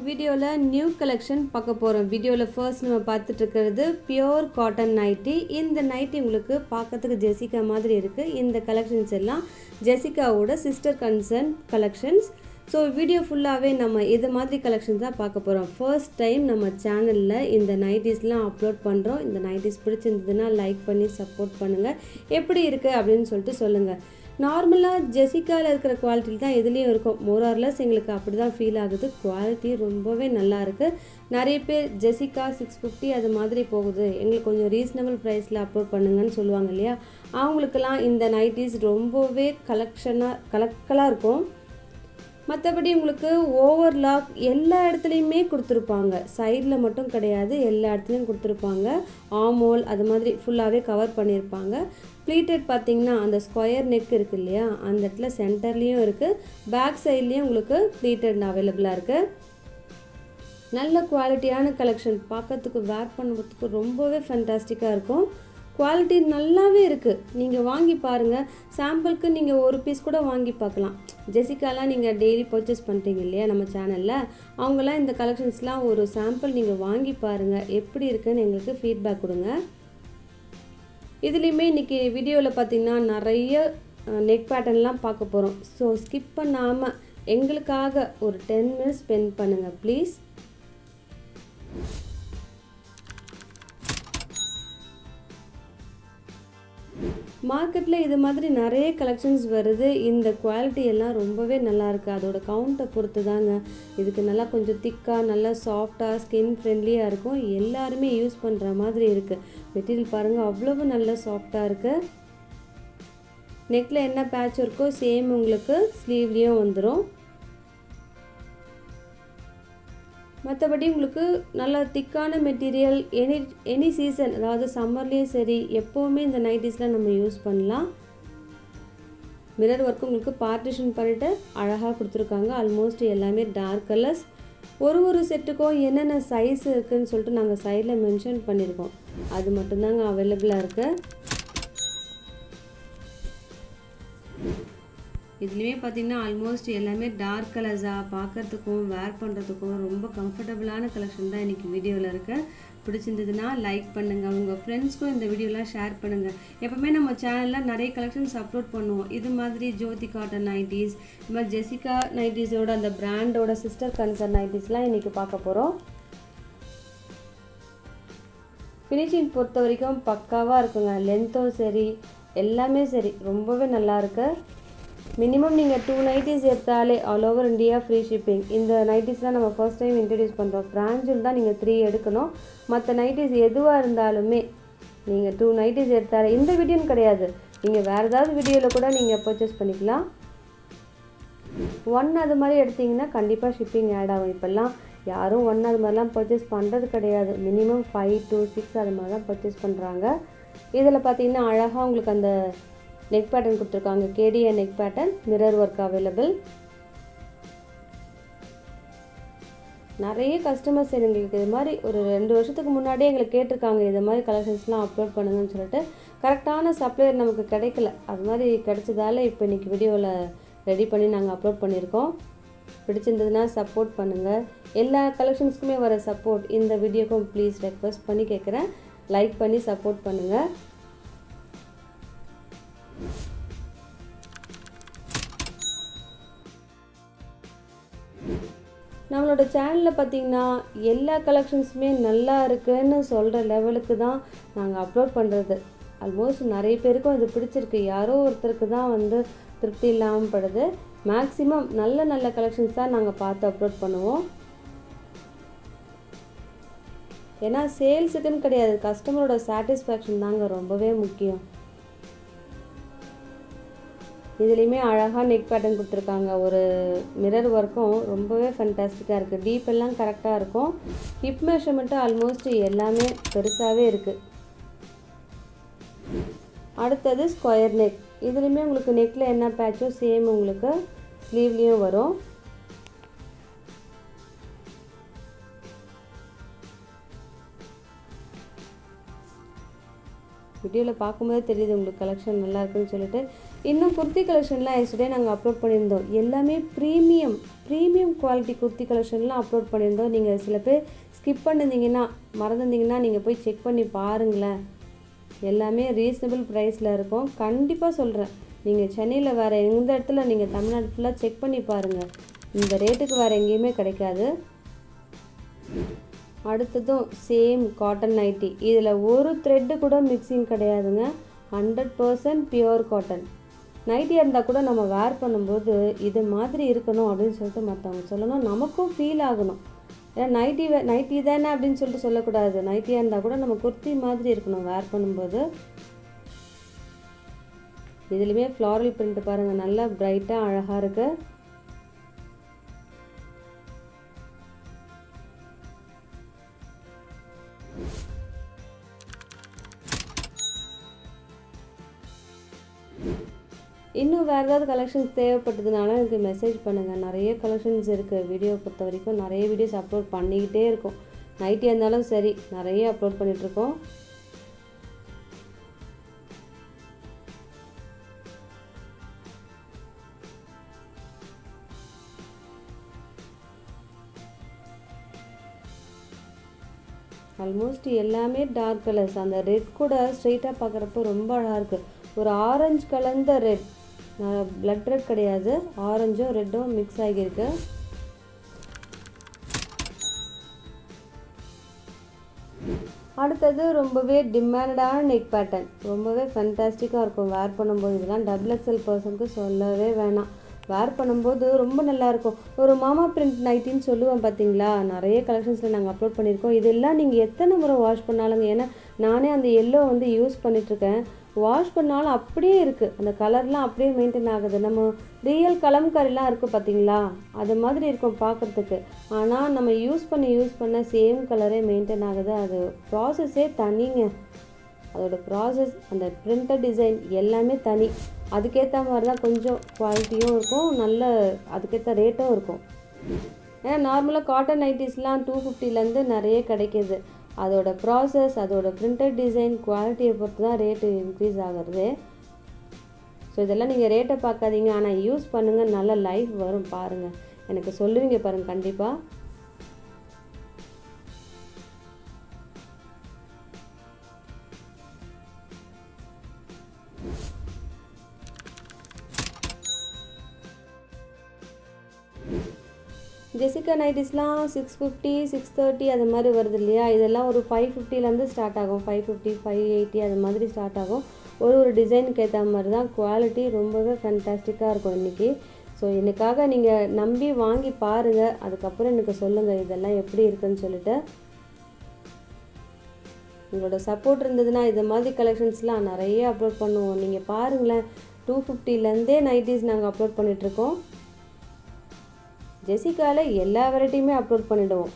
வீடியோவில் new collection பார்க்க போகிறோம் வீடியோவில் ஃபர்ஸ்ட் நம்ம பார்த்துட்டு இருக்கிறது பியோர் காட்டன் நைட்டி இந்த நைட்டி உங்களுக்கு பார்க்கறதுக்கு ஜெசிகா மாதிரி இருக்குது இந்த கலெக்ஷன்ஸ் எல்லாம் ஜெசிகாவோட sister concern collections so video ஃபுல்லாகவே நம்ம இது மாதிரி கலெக்ஷன்ஸ் தான் பார்க்க போகிறோம் ஃபர்ஸ்ட் டைம் நம்ம சேனலில் இந்த நைட்டிஸ்லாம் அப்லோட் பண்ணுறோம் இந்த நைட்டிஸ் பிடிச்சிருந்ததுன்னா லைக் பண்ணி சப்போர்ட் பண்ணுங்கள் எப்படி இருக்குது அப்படின்னு சொல்லிட்டு சொல்லுங்கள் நார்மலாக ஜெசிகாவில் இருக்கிற குவாலிட்டி தான் இதுலேயும் இருக்கும் மோரார்லஸ் எங்களுக்கு அப்படி தான் ஃபீல் ஆகுது குவாலிட்டி ரொம்பவே நல்லா இருக்குது நிறைய பேர் ஜெசிகா சிக்ஸ் ஃபிஃப்டி அது மாதிரி போகுது எங்களுக்கு கொஞ்சம் ரீசனபிள் ப்ரைஸில் அப்லோட் பண்ணுங்கன்னு சொல்லுவாங்க இல்லையா அவங்களுக்கெல்லாம் இந்த நைட்டிஸ் ரொம்பவே கலெக்ஷனாக கலக்கலாக இருக்கும் மற்றபடி உங்களுக்கு ஓவர்லாக் எல்லா இடத்துலையுமே கொடுத்துருப்பாங்க சைடில் மட்டும் கிடையாது எல்லா இடத்துலையும் கொடுத்துருப்பாங்க ஆமோல் அது மாதிரி ஃபுல்லாகவே கவர் பண்ணியிருப்பாங்க ப்ளீட்டட் பார்த்தீங்கன்னா அந்த ஸ்கொயர் நெக் இருக்குது இல்லையா அந்த இடத்துல சென்டர்லேயும் இருக்குது பேக் சைட்லேயும் உங்களுக்கு ப்ளீட்டட் அவைலபிளாக இருக்குது நல்ல குவாலிட்டியான கலெக்ஷன் பார்க்கறதுக்கு வேர் பண்ணுறதுக்கு ரொம்பவே ஃபேண்டாஸ்டிக்காக இருக்கும் குவாலிட்டி நல்லாவே இருக்குது நீங்கள் வாங்கி பாருங்கள் சாம்பிளுக்கு நீங்கள் ஒரு பீஸ் கூட வாங்கி பார்க்கலாம் ஜெசிகாலாம் நீங்கள் டெய்லி பர்ச்சேஸ் பண்ணுறீங்க இல்லையா நம்ம சேனலில் அவங்களாம் இந்த கலெக்ஷன்ஸ்லாம் ஒரு சாம்பிள் நீங்கள் வாங்கி பாருங்கள் எப்படி இருக்குன்னு எங்களுக்கு ஃபீட்பேக் கொடுங்க இதுலேயுமே இன்றைக்கி வீடியோவில் பார்த்தீங்கன்னா நிறைய நெக் பேட்டர்ன்லாம் பார்க்க போகிறோம் ஸோ ஸ்கிப் பண்ணாமல் எங்களுக்காக ஒரு டென் மினிட்ஸ் ஸ்பெண்ட் பண்ணுங்கள் ப்ளீஸ் மார்க்கெட்டில் இது மாதிரி நிறைய கலெக்ஷன்ஸ் வருது இந்த குவாலிட்டி எல்லாம் ரொம்பவே நல்லா இருக்குது அதோட கவுண்ட்டை பொறுத்து தாங்க இதுக்கு நல்லா கொஞ்சம் திக்காக நல்லா சாஃப்டாக ஸ்கின் ஃப்ரெண்ட்லியாக இருக்கும் எல்லாருமே யூஸ் பண்ணுற மாதிரி இருக்குது மெட்டீரியல் பாருங்கள் அவ்வளவு நல்ல சாஃப்டாக இருக்குது நெக்கில் என்ன பேட்ச் இருக்கோ சேம் உங்களுக்கு ஸ்லீவ்லேயும் வந்துடும் மற்றபடி உங்களுக்கு நல்ல திக்கான மெட்டீரியல் எனி எனி சீசன் அதாவது சம்மர்லேயும் சரி எப்போவுமே இந்த நைட்டிஸில் நம்ம யூஸ் பண்ணலாம் மிரர் ஒர்க் உங்களுக்கு பார்ட்டிஷன் பண்ணிவிட்டு அழகாக கொடுத்துருக்காங்க ஆல்மோஸ்ட் எல்லாமே டார்க் கலர்ஸ் ஒரு ஒரு செட்டுக்கும் என்னென்ன சைஸ் இருக்குதுன்னு சொல்லிட்டு நாங்கள் சைடில் மென்ஷன் பண்ணியிருக்கோம் அது மட்டும்தாங்க அவைலபிளாக இருக்குது இதுலேயுமே பார்த்தீங்கன்னா ஆல்மோஸ்ட் எல்லாமே டார்க் கலர்ஸாக பார்க்குறதுக்கும் வேர் பண்ணுறதுக்கும் ரொம்ப கம்ஃபர்டபுளான கலெக்ஷன் தான் இன்றைக்கி வீடியோவில் இருக்கு பிடிச்சிருந்ததுன்னா லைக் பண்ணுங்கள் உங்கள் ஃப்ரெண்ட்ஸ்க்கும் இந்த வீடியோலாம் ஷேர் பண்ணுங்கள் எப்போவுமே நம்ம சேனலில் நிறைய கலெக்ஷன்ஸ் அப்லோட் பண்ணுவோம் இது மாதிரி ஜோதி காட்டன் நைட்டிஸ் இது மாதிரி ஜெசிகா நைட்டிஸோட அந்த பிராண்டோட சிஸ்டர் கன்சர்ன் நைட்டிஸ்லாம் இன்றைக்கி பார்க்க போகிறோம் ஃபினிஷிங் பொறுத்த வரைக்கும் பக்காவாக இருக்குங்க லென்த்தும் சரி எல்லாமே சரி ரொம்பவே நல்லா இருக்குது மினிமம் நீங்கள் டூ நைட்டிஸ் எடுத்தாலே all over India free shipping இந்த நைட்டிஸ்லாம் நம்ம ஃபர்ஸ்ட் டைம் இன்ட்ரடியூஸ் பண்ணுறோம் ஃப்ரான்ச்சில் தான் நீங்கள் த்ரீ எடுக்கணும் மற்ற நைட்டிஸ் எதுவாக இருந்தாலுமே நீங்கள் டூ நைட்டிஸ் எடுத்தாலே இந்த வீடியோன்னு கிடையாது நீங்கள் வேறு ஏதாவது வீடியோவில் கூட நீங்கள் பர்ச்சேஸ் பண்ணிக்கலாம் ஒன் அது மாதிரி எடுத்திங்கன்னா கண்டிப்பாக ஷிப்பிங் ஆட் ஆகும் இப்போல்லாம் யாரும் ஒன் அது மாதிரிலாம் பர்ச்சேஸ் பண்ணுறது கிடையாது மினிமம் ஃபைவ் டூ சிக்ஸ் அது மாதிரி தான் பர்ச்சேஸ் பண்ணுறாங்க இதில் பார்த்தீங்கன்னா அழகாக உங்களுக்கு அந்த நெக் பேட்டர்ன் கொடுத்துருக்காங்க கேடிஏ neck pattern mirror work available நிறைய கஸ்டமர்ஸ் எங்களுக்கு இது மாதிரி ஒரு ரெண்டு வருஷத்துக்கு முன்னாடியே எங்களுக்கு கேட்டிருக்காங்க இது மாதிரி கலெக்ஷன்ஸ்லாம் அப்லோட் பண்ணுங்கன்னு சொல்லிட்டு கரெக்டான சப்ளையர் நமக்கு கிடைக்கல அது மாதிரி கிடைச்சதால இப்போ இன்றைக்கி வீடியோவில் ரெடி பண்ணி நாங்கள் அப்லோட் பண்ணியிருக்கோம் பிடிச்சிருந்ததுன்னா சப்போர்ட் பண்ணுங்கள் எல்லா கலெக்ஷன்ஸ்க்குமே வர சப்போர்ட் இந்த வீடியோக்கும் ப்ளீஸ் ரெக்வஸ்ட் பண்ணி கேட்குறேன் லைக் பண்ணி சப்போர்ட் பண்ணுங்கள் நம்மளோட சேனலில் பார்த்திங்கன்னா எல்லா கலெக்ஷன்ஸுமே நல்லா இருக்குன்னு சொல்கிற லெவலுக்கு தான் நாங்கள் அப்லோட் பண்ணுறது ஆல்மோஸ்ட் நிறைய பேருக்கும் இது பிடிச்சிருக்கு யாரோ ஒருத்தருக்கு தான் வந்து திருப்தி இல்லாமல் படுது மேக்ஸிமம் நல்ல நல்ல கலெக்ஷன்ஸ் தான் நாங்கள் பார்த்து அப்லோட் பண்ணுவோம் ஏன்னா சேல்ஸுக்குன்னு கிடையாது கஸ்டமரோட சாட்டிஸ்ஃபேக்ஷன் தாங்க ரொம்பவே முக்கியம் இதுலேயுமே அழகாக நெக் பேட்டர்ன் கொடுத்துருக்காங்க ஒரு மிரர் ஒர்க்கும் ரொம்பவே ஃபண்டாஸ்டிக்காக இருக்குது டீப் எல்லாம் கரெக்டாக இருக்கும் ஹிப் மெஷர்மெண்ட்டு ஆல்மோஸ்ட் எல்லாமே பெருசாகவே இருக்குது அடுத்தது ஸ்கொயர் நெக் இதுலேயுமே உங்களுக்கு நெக்கில் என்ன பேட்சோ சேம் உங்களுக்கு ஸ்லீவ்லேயும் வரும் வீடியோவில் பார்க்கும்போதே தெரியுது உங்களுக்கு கலெக்ஷன் நல்லா இருக்குன்னு சொல்லிட்டு இன்னும் குர்த்தி கலெக்ஷன்லாம் எஸ்டே நாங்கள் அப்லோட் பண்ணியிருந்தோம் எல்லாமே ப்ரீமியம் ப்ரீமியம் குவாலிட்டி குர்த்தி கலெக்ஷன்லாம் அப்லோட் பண்ணியிருந்தோம் நீங்கள் சில பேர் ஸ்கிப் பண்ணிருந்தீங்கன்னா மறந்துருந்தீங்கன்னா நீங்கள் போய் செக் பண்ணி பாருங்களேன் எல்லாமே ரீசனபிள் ப்ரைஸில் இருக்கும் கண்டிப்பாக சொல்கிறேன் நீங்கள் சென்னையில் வேறு எந்த இடத்துல நீங்கள் தமிழ்நாடு ஃபுல்லாக செக் பண்ணி பாருங்கள் இந்த ரேட்டுக்கு வேறு எங்கேயுமே கிடைக்காது அடுத்ததும் சேம் காட்டன் நைட்டி இதில் ஒரு த்ரெட்டு கூட மிக்சிங் கிடையாதுங்க ஹண்ட்ரட் பர்சன்ட் பியோர் காட்டன் நைட்டியாக இருந்தால் கூட நம்ம வேர் பண்ணும்போது இது மாதிரி இருக்கணும் அப்படின்னு சொல்லிட்டு மற்றவங்க சொல்லணும் நமக்கும் ஃபீல் ஆகணும் ஏன்னா நைட்டி வே நைட்டி தானே அப்படின்னு சொல்லிட்டு சொல்லக்கூடாது நைட்டியாக இருந்தால் கூட நம்ம குர்த்தி மாதிரி இருக்கணும் வேர் பண்ணும்போது இதுலேயுமே ஃப்ளாரல் பிரிண்ட் பாருங்கள் நல்லா பிரைட்டாக அழகாக இருக்குது இன்னும் வேறு ஏதாவது கலெக்ஷன்ஸ் தேவைப்பட்டதுனால எனக்கு மெசேஜ் பண்ணுங்கள் நிறைய கலெக்ஷன்ஸ் இருக்குது வீடியோ பொறுத்த வரைக்கும் நிறைய வீடியோஸ் அப்லோட் பண்ணிக்கிட்டே இருக்கும் நைட்டியாக இருந்தாலும் சரி நிறைய அப்லோட் பண்ணிகிட்ருக்கோம் ஆல்மோஸ்ட் எல்லாமே டார்க் கலர்ஸ் அந்த ரெட் கூட ஸ்ட்ரெயிட்டாக பார்க்குறப்போ ரொம்ப அழகாக இருக்குது ஒரு ஆரஞ்சு கலந்த ரெட் பிளட் ரெட் கிடையாது ஆரஞ்சும் ரெட்டும் மிக்ஸ் ஆகியிருக்கு அடுத்தது ரொம்பவே டிமாண்டடான நெக் பேட்டர்ன் ரொம்பவே ஃபண்டாஸ்டிக்காக இருக்கும் வேர் பண்ணும்போது இதெல்லாம் டபுள் எக்ஸல் பர்சனுக்கு சொல்லவே வேணாம் வேர் பண்ணும்போது ரொம்ப நல்லாயிருக்கும் ஒரு மாமா பிரிண்ட் நைட்டின்னு சொல்லுவேன் பார்த்தீங்களா நிறைய கலெக்ஷன்ஸில் நாங்கள் அப்லோட் பண்ணியிருக்கோம் இதெல்லாம் நீங்கள் எத்தனை முறை வாஷ் பண்ணாலுங்க ஏன்னா நானே அந்த எல்லோ வந்து யூஸ் பண்ணிகிட்ருக்கேன் வாஷ் பண்ணாலும் அப்படியே இருக்குது அந்த கலர்லாம் அப்படியே மெயின்டைன் ஆகுது நம்ம ரியல் கலம்காரிலாம் இருக்குது பார்த்தீங்களா அது மாதிரி இருக்கும் பார்க்குறதுக்கு ஆனால் நம்ம யூஸ் பண்ணி யூஸ் பண்ண சேம் கலரே மெயின்டைன் ஆகுது அது ப்ராசஸே தனிங்க அதோட ப்ராசஸ் அந்த பிரிண்டட் டிசைன் எல்லாமே தனி அதுக்கேற்ற மாதிரி தான் கொஞ்சம் குவாலிட்டியும் இருக்கும் நல்ல அதுக்கேற்ற ரேட்டும் இருக்கும் ஏன்னா நார்மலாக காட்டன் நைட்டிஸ்லாம் டூ ஃபிஃப்டிலேருந்து நிறைய கிடைக்கிது அதோட ப்ராசஸ் அதோட பிரிண்டட் டிசைன் குவாலிட்டியை பொறுத்து தான் ரேட்டு இன்க்ரீஸ் ஆகிறது ஸோ இதெல்லாம் நீங்கள் ரேட்டை பார்க்காதீங்க ஆனால் யூஸ் பண்ணுங்கள் நல்ல லைஃப் வரும் பாருங்கள் எனக்கு சொல்லுவீங்க பாருங்கள் கண்டிப்பாக ஜெசிகா நைட்டிஸ்லாம் சிக்ஸ் ஃபிஃப்டி சிக்ஸ் தேர்ட்டி அது மாதிரி வருது இல்லையா இதெல்லாம் ஒரு ஃபைவ் ஃபிஃப்டிலேருந்து ஸ்டார்ட் ஆகும் ஃபைவ் ஃபிஃப்டி ஃபைவ் எயிட்டி அது மாதிரி ஸ்டார்ட் ஆகும் ஒரு ஒரு டிசைனுக்கு ஏற்ற மாதிரி தான் குவாலிட்டி ரொம்பவே ஃபண்டாஸ்டிக்காக இருக்கும் இன்றைக்கி ஸோ எனக்காக நீங்கள் நம்பி வாங்கி பாருங்கள் அதுக்கப்புறம் எனக்கு சொல்லுங்கள் இதெல்லாம் எப்படி இருக்குன்னு சொல்லிட்டு உங்களோட சப்போர்ட் இருந்ததுன்னா இது மாதிரி கலெக்ஷன்ஸ்லாம் நிறைய அப்லோட் பண்ணுவோம் நீங்கள் பாருங்களேன் டூ ஃபிஃப்டிலேருந்தே நைட்டிஸ் நாங்கள் அப்லோட் பண்ணிகிட்ருக்கோம் ஜெசிகாவில் எல்லா வெரைட்டியுமே அப்லோட் பண்ணிவிடுவோம்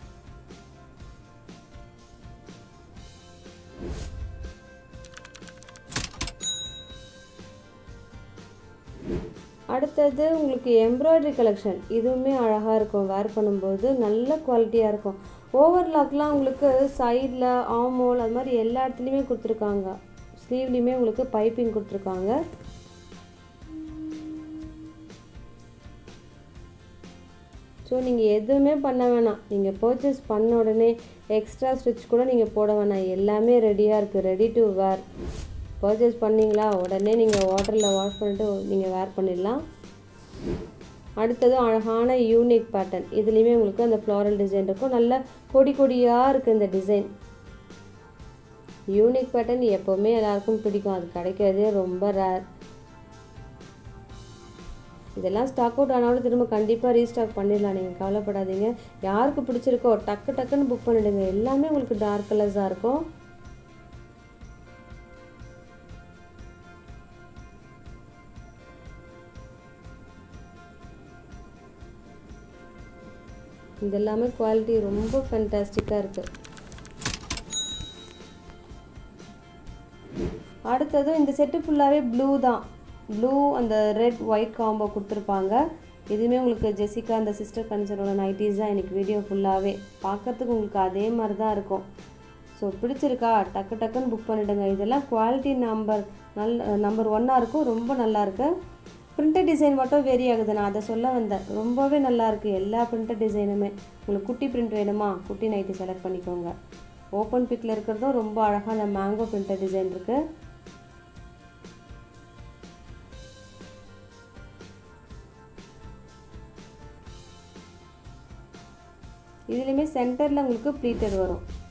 அடுத்தது உங்களுக்கு எம்ப்ராய்டரி கலெக்ஷன் இதுவுமே அழகாக இருக்கும் வேர் பண்ணும்போது நல்ல குவாலிட்டியாக இருக்கும் ஓவர்லாக்லாம் உங்களுக்கு சைடில் ஆமோல் அது மாதிரி எல்லா இடத்துலையுமே கொடுத்துருக்காங்க ஸ்லீவ்லேயுமே உங்களுக்கு பைப்பிங் கொடுத்துருக்காங்க ஸோ நீங்கள் எதுவுமே பண்ண வேணாம் நீங்கள் பர்ச்சேஸ் பண்ண உடனே எக்ஸ்ட்ரா ஸ்டிச் கூட நீங்கள் போட வேணாம் எல்லாமே ரெடியாக இருக்குது ரெடி டு வேர் பர்ச்சேஸ் பண்ணிங்களா உடனே நீங்கள் வாட்டரில் வாஷ் பண்ணிவிட்டு நீங்கள் வேர் பண்ணிடலாம் அடுத்தது அழகான யூனிக் பேட்டர்ன் இதுலேயுமே உங்களுக்கு அந்த ஃப்ளாரல் டிசைன் இருக்கும் நல்ல கொடி கொடியாக இருக்குது இந்த டிசைன் யூனிக் பேட்டர்ன் எப்போவுமே எல்லாருக்கும் பிடிக்கும் அது கிடைக்கிறதே ரொம்ப ரேர் இதெல்லாம் ஸ்டாக் அவுட் ஆனாலும் திரும்ப கண்டிப்பாக ரீஸ்டாக் பண்ணிடலாம் நீங்கள் கவலைப்படாதீங்க யாருக்கு பிடிச்சிருக்கோ டக்கு டக்குன்னு புக் பண்ணிவிடுங்க எல்லாமே உங்களுக்கு டார்க் கலர்ஸாக இருக்கும் இது எல்லாமே குவாலிட்டி ரொம்ப ஃபென்டாஸ்டிக்காக இருக்குது அடுத்தது இந்த செட்டு ஃபுல்லாகவே ப்ளூ தான் ப்ளூ அந்த ரெட் ஒயிட் காம்போ கொடுத்துருப்பாங்க இதுவுமே உங்களுக்கு ஜெசிகா அந்த சிஸ்டர் கன்சர்னோட நைட்டிஸ் தான் எனக்கு வீடியோ ஃபுல்லாகவே பார்க்கறதுக்கு உங்களுக்கு அதே மாதிரி தான் இருக்கும் ஸோ பிடிச்சிருக்கா டக்கு டக்குன்னு புக் பண்ணிவிடுங்க இதெல்லாம் குவாலிட்டி நம்பர் நல்ல நம்பர் ஒன்னாக இருக்கும் ரொம்ப நல்லா இருக்கு பிரிண்டட் டிசைன் மட்டும் வேரி ஆகுது நான் அதை சொல்ல வந்தேன் ரொம்பவே நல்லா இருக்குது எல்லா பிரிண்டட் டிசைனுமே உங்களுக்கு குட்டி பிரிண்ட் வேணுமா குட்டி நைட்டி செலக்ட் பண்ணிக்கோங்க ஓப்பன் பிக்கில் இருக்கிறதும் ரொம்ப அழகான மேங்கோ பிரிண்டட் டிசைன் இருக்குது இதுலேயுமே சென்டரில் உங்களுக்கு ப்ளீட்டட் வரும்